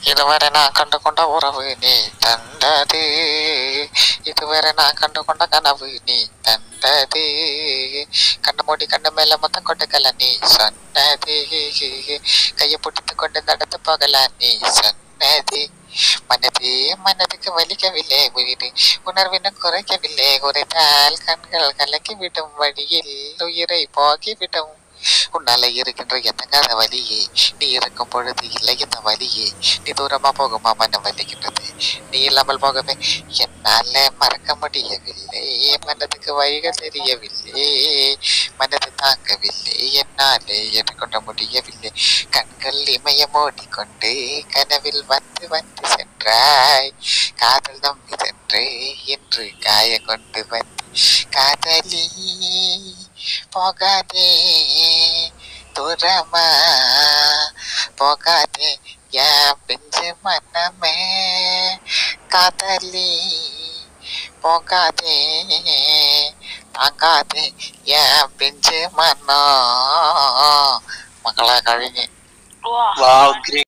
இதுவரை நான் கண்டு கொண்ட உறவு நீ தந்தது இதுவரை நான் கண்டு கொண்ட கனவு நீ தந்தது கண்ணு மூடி கண்ணு மேல மொத்தம் கொட்டுக்கல நீ சொன்னது கையை பிடித்து கொண்டு நடந்து போகலாம் நீ சொன்னது மனது மனதுக்கு வலிக்கவில்லை உயிர் உணர்வினும் குறைக்கவில்லை குறைத்தால் கண்கள் கலக்கி விடும் வழியில் உயிரை போக்கிவிடும் உன்னால இருக்கின்ற எத்தங்காத வலியே நீ இருக்கும் பொழுது இல்லை இந்த வலியே நீ தூரமா போகுமா மனம் வலிக்கின்றது நீ இல்லாமல் போகவே என்னால மறக்க முடியவில்லை மனதுக்கு வழிகள் தெரியவில்லை மனது தாங்கவில்லை என்னாலே எதிர்கொள்ள முடியவில்லை கண்கள் இமய மூடிக்கொண்டு கனவில் வந்து வந்து சென்றாய் காதல் நம்பி சென்று என்று காய கொண்டு வந்து காதலி போகாதே தூரமா போகாதே என் பிஞ்சு மனமே காதலி போகாதே தாங்காதே என் பிஞ்சு மனம் மக்களை கழுங்கி வா வாவ் கிரேட்